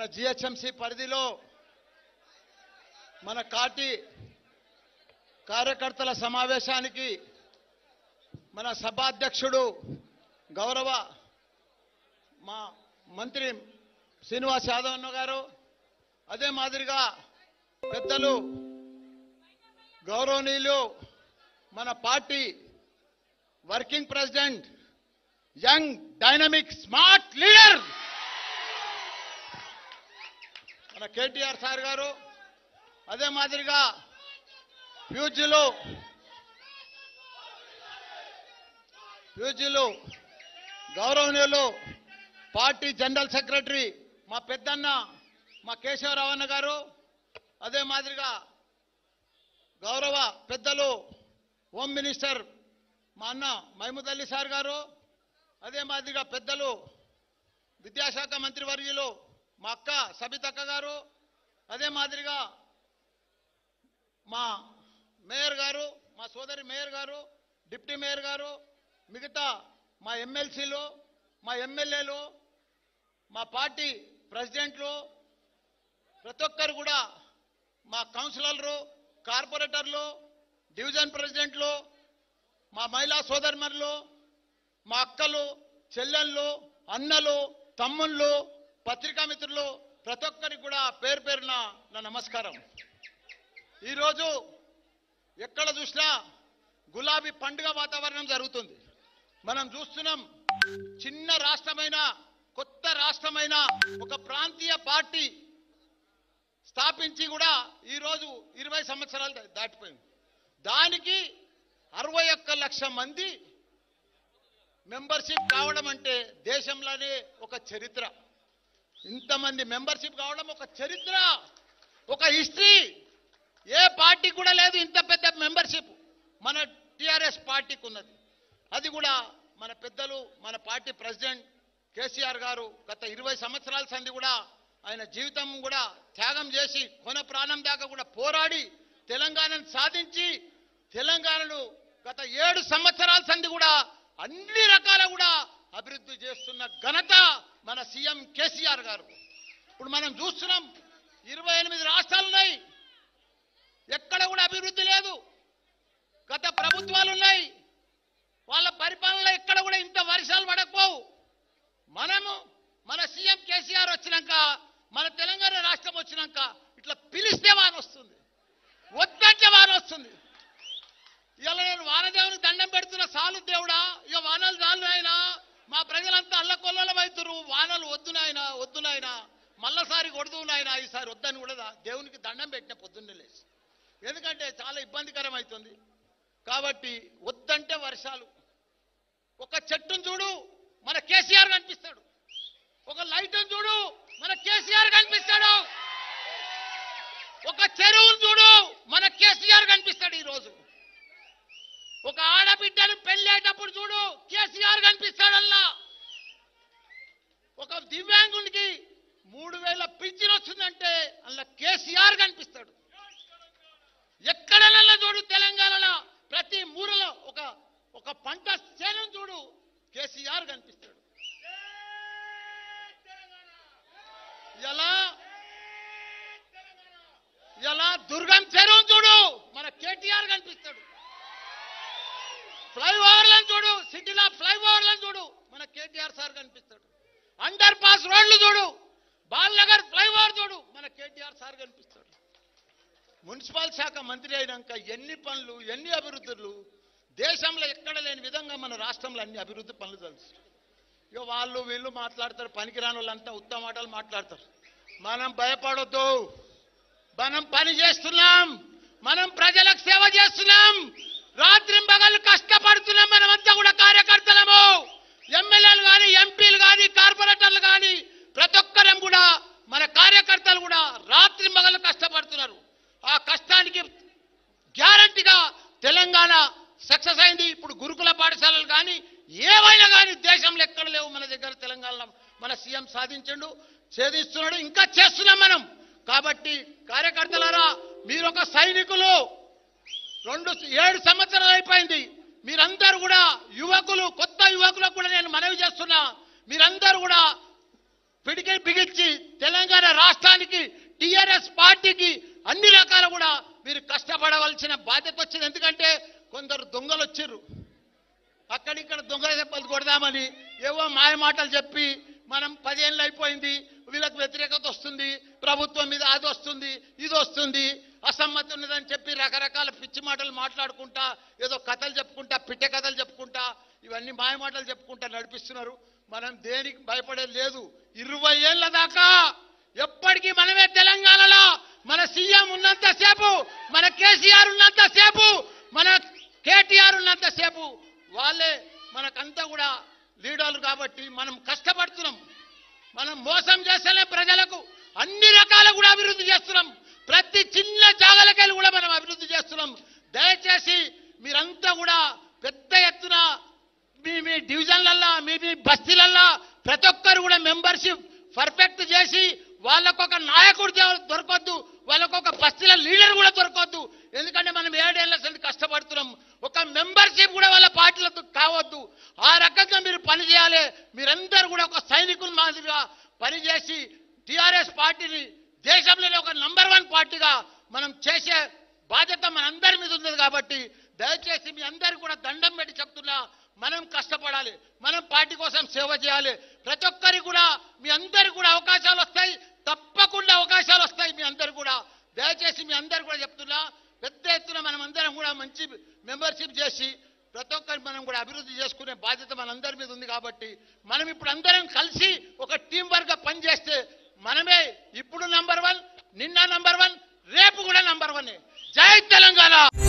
మన జిహెచ్ఎంసి పరిధిలో మన కాటి కార్యకర్తల సమావేశానికి మన సభాధ్యక్షుడు గౌరవ మా మంత్రి శ్రీనివాస్ యాదవ్ అన్న గారు అదే మాదిరిగా పెద్దలు గౌరవనీయులు మన party working president young dynamic smart leader మన కేటీఆర్ సార్ గారు అదే మాదిరిగా ఫ్యూజులు ఫ్యూజులు గౌరవనీయులు పార్టీ జనరల్ సెక్రటరీ మా పెద్దన్న మా కేశవరావు అన్న గారు అదే మాదిరిగా గౌరవ పెద్దలు హోమ్ మినిస్టర్ మా అన్న మహమూద్ అలీ సార్ గారు అదే మాదిరిగా పెద్దలు విద్యాశాఖ మంత్రి వర్యులు మా అక్క సబితక్క గారు అదే మాదిరిగా మా మేయర్ గారు మా సోదరి మేయర్ గారు డిప్యూటీ మేయర్ గారు మిగతా మా ఎమ్మెల్సీలు మా ఎమ్మెల్యేలు మా పార్టీ ప్రెసిడెంట్లు ప్రతి ఒక్కరు కూడా మా కౌన్సిలర్లు కార్పొరేటర్లు డివిజన్ ప్రెసిడెంట్లు మా మహిళా సోదరిమణులు మా అక్కలు చెల్లెళ్ళు అన్నలు తమ్ముళ్ళు పత్రికా మిత్రులు ప్రతి ఒక్కరికి కూడా పేరు పేరున నా నమస్కారం ఈరోజు ఎక్కడ చూసినా గులాబీ పండుగ వాతావరణం జరుగుతుంది మనం చూస్తున్నాం చిన్న రాష్ట్రమైన కొత్త రాష్ట్రమైన ఒక ప్రాంతీయ పార్టీ స్థాపించి కూడా ఈరోజు ఇరవై సంవత్సరాలు దా- దాటిపోయింది దానికి అరవై ఒక్క లక్ష మంది మెంబర్షిప్ కావడం అంటే దేశంలోనే ఒక చరిత్ర ఇంతమంది మెంబర్షిప్ కావడం ఒక చరిత్ర ఒక హిస్టరీ ఏ పార్టీ కూడా లేదు ఇంత పెద్ద మెంబర్షిప్ మన టిఆర్ఎస్ పార్టీకి ఉన్నది అది కూడా మన పెద్దలు మన పార్టీ ప్రెసిడెంట్ కేసీఆర్ గారు గత ఇరవై సంవత్సరాల సంది కూడా ఆయన జీవితం కూడా త్యాగం చేసి కొన ప్రాణం దాకా కూడా పోరాడి తెలంగాణను సాధించి తెలంగాణను గత ఏడు సంవత్సరాల సంది కూడా అన్ని రకాల కూడా అభివృద్ధి చేస్తున్న ఘనత మన సీఎం కేసీఆర్ గారు ఇప్పుడు మనం చూస్తున్నాం ఇరవై ఎనిమిది రాష్ట్రాలు ఉన్నాయి ఎక్కడ కూడా అభివృద్ధి లేదు గత ప్రభుత్వాలు ఉన్నాయి వాళ్ళ పరిపాలనలో ఎక్కడ కూడా ఇంత వర్షాలు పడకపోవు మనము మన సీఎం కేసీఆర్ వచ్చినాక మన తెలంగాణ రాష్ట్రం వచ్చినాక ఇట్లా పిలిస్తే వాన వస్తుంది వద్దంటే వాన వస్తుంది ఇలా నేను వానదేవునికి దండం పెడుతున్న సాలు దేవుడా ఇక వానలు చాలు ఆయన మా ప్రజలంతా అల్లకొల్లలో అవుతురు వానలు వద్దు నాయన వద్దు నాయన మళ్ళసారి కొడుతూ నాయన ఈసారి వద్దని కూడా దా- దేవునికి దండం పెట్టిన పొద్దున్నే లేచి ఎందుకంటే చాలా ఇబ్బందికరం అవుతుంది కాబట్టి వద్దంటే వర్షాలు ఒక చెట్టును చూడు మన కేసీఆర్ కనిపిస్తాడు ఒక లైట్ను చూడు మన కేసీఆర్ కనిపిస్తాడు ఒక చెరువును చూడు మన కేసీఆర్ కనిపిస్తాడు ఈ రోజు ఒక ఆడబిడ్డను పెళ్ళేటప్పుడు చూడు కేసీఆర్ కనిపిస్తాడల్లా ఒక దివ్యాంగునికి మూడు వేల పింఛన్ వస్తుందంటే అలా కేసీఆర్ కనిపిస్తాడు ఎక్కడనల్లా చూడు తెలంగాణలో ప్రతి మూరలో ఒక ఒక పంట చేను చూడు కేసీఆర్ కనిపిస్తాడు ఎలా ఎలా దుర్గం చెరువును చూడు మన కేటీఆర్ కనిపిస్తాడు ఫ్లైఓవర్లను చూడు సిటీలో ఫ్లైఓవర్లను చూడు మన కేటీఆర్ సార్ కనిపిస్తాడు అండర్ పాస్ రోడ్లు చూడు బాలనగర్ ఫ్లైఓవర్ చూడు మన కేటీఆర్ సార్ కనిపిస్తాడు మున్సిపల్ శాఖ మంత్రి అయినాక ఎన్ని పనులు ఎన్ని అభివృద్ధులు దేశంలో ఎక్కడ లేని విధంగా మన రాష్ట్రంలో అన్ని అభివృద్ధి పనులు తెలుసు ఇక వాళ్ళు వీళ్ళు మాట్లాడతారు పనికిరాని వాళ్ళంతా ఉత్తమ మాటలు మాట్లాడతారు మనం భయపడొద్దు మనం పని చేస్తున్నాం మనం ప్రజలకు సేవ చేస్తున్నాం రాత్రి పగలు కష్టపడుతున్నాం మనమంతా కూడా కార్యకర్తలము ఎమ్మెల్యేలు కానీ ఎంపీలు కానీ కార్పొరేటర్లు కానీ ప్రతి ఒక్కరం కూడా మన కార్యకర్తలు కూడా రాత్రి మగలు కష్టపడుతున్నారు ఆ కష్టానికి గ్యారంటీగా తెలంగాణ సక్సెస్ అయింది ఇప్పుడు గురుకుల పాఠశాలలు కానీ ఏవైనా కానీ దేశంలో ఎక్కడ లేవు మన దగ్గర తెలంగాణలో మన సీఎం సాధించండు ఛేదిస్తున్నాడు ఇంకా చేస్తున్నాం మనం కాబట్టి కార్యకర్తలారా మీరు ఒక సైనికులు రెండు ఏడు సంవత్సరాలు అయిపోయింది మీరందరూ కూడా యువకులు కొత్త యువకులకు కూడా నేను మనవి చేస్తున్నా మీరందరూ కూడా పిడికి బిగించి తెలంగాణ రాష్ట్రానికి టిఆర్ఎస్ పార్టీకి అన్ని రకాల కూడా మీరు కష్టపడవలసిన బాధ్యత వచ్చింది ఎందుకంటే కొందరు దొంగలు వచ్చిర్రు అక్కడిక్కడ దొంగల దెబ్బలు కొడదామని ఏవో మాయ మాటలు చెప్పి మనం పదేళ్ళు అయిపోయింది వీళ్ళకి వ్యతిరేకత వస్తుంది ప్రభుత్వం మీద అది వస్తుంది ఇది వస్తుంది అసమ్మతి ఉన్నదని చెప్పి రకరకాల పిచ్చి మాటలు మాట్లాడుకుంటా ఏదో కథలు చెప్పుకుంటా పిట్ట కథలు చెప్పుకుంటా ఇవన్నీ మాయ మాటలు చెప్పుకుంటా నడిపిస్తున్నారు మనం దేనికి భయపడేది లేదు ఇరవై ఏళ్ళ దాకా ఎప్పటికీ మనమే తెలంగాణలో మన సీఎం ఉన్నంతసేపు మన కేసీఆర్ ఉన్నంతసేపు మన కేటీఆర్ ఉన్నంతసేపు వాళ్ళే మనకంతా కూడా లీడర్లు కాబట్టి మనం కష్టపడుతున్నాం మనం మోసం చేస్తేనే ప్రజలకు అన్ని రకాల కూడా అభివృద్ధి చేస్తున్నాం ప్రతి చిన్న జాగలకెళ్ళి కూడా మనం అభివృద్ధి చేస్తున్నాం దయచేసి మీరంతా కూడా పెద్ద ఎత్తున మీ మీ డివిజన్లల్లా మీ మీ బస్తీలల్లా ప్రతి ఒక్కరు కూడా మెంబర్షిప్ పర్ఫెక్ట్ చేసి వాళ్ళకొక నాయకుడు దే- దొరకొద్దు వాళ్ళకొక బస్తీల లీడర్ కూడా దొరకొద్దు ఎందుకంటే మనం ఏడేళ్ల సంది కష్టపడుతున్నాం ఒక మెంబర్షిప్ కూడా వాళ్ళ పార్టీలకు కావద్దు ఆ రకంగా మీరు పని చేయాలి మీరందరూ కూడా ఒక సైనికుల మాదిరిగా పనిచేసి టిఆర్ఎస్ పార్టీని దేశంలోనే ఒక నంబర్ వన్ పార్టీగా మనం చేసే బాధ్యత మనందరి మీద ఉంది కాబట్టి దయచేసి మీ అందరికి కూడా దండం పెట్టి చెప్తున్నా మనం కష్టపడాలి మనం పార్టీ కోసం సేవ చేయాలి ప్రతి ఒక్కరికి కూడా మీ అందరికి కూడా అవకాశాలు వస్తాయి తప్పకుండా అవకాశాలు వస్తాయి మీ అందరికి కూడా దయచేసి మీ అందరికి కూడా చెప్తున్నా పెద్ద ఎత్తున మనం అందరం కూడా మంచి మెంబర్షిప్ చేసి ప్రతి ఒక్కరి మనం కూడా అభివృద్ధి చేసుకునే బాధ్యత మనందరి మీద ఉంది కాబట్టి మనం ఇప్పుడు అందరం కలిసి ఒక టీం వర్క్ గా పనిచేస్తే మనమే ఇప్పుడు నంబర్ వన్ నిన్న నంబర్ వన్ రేపు కూడా నంబర్ వన్ జై తెలంగాణ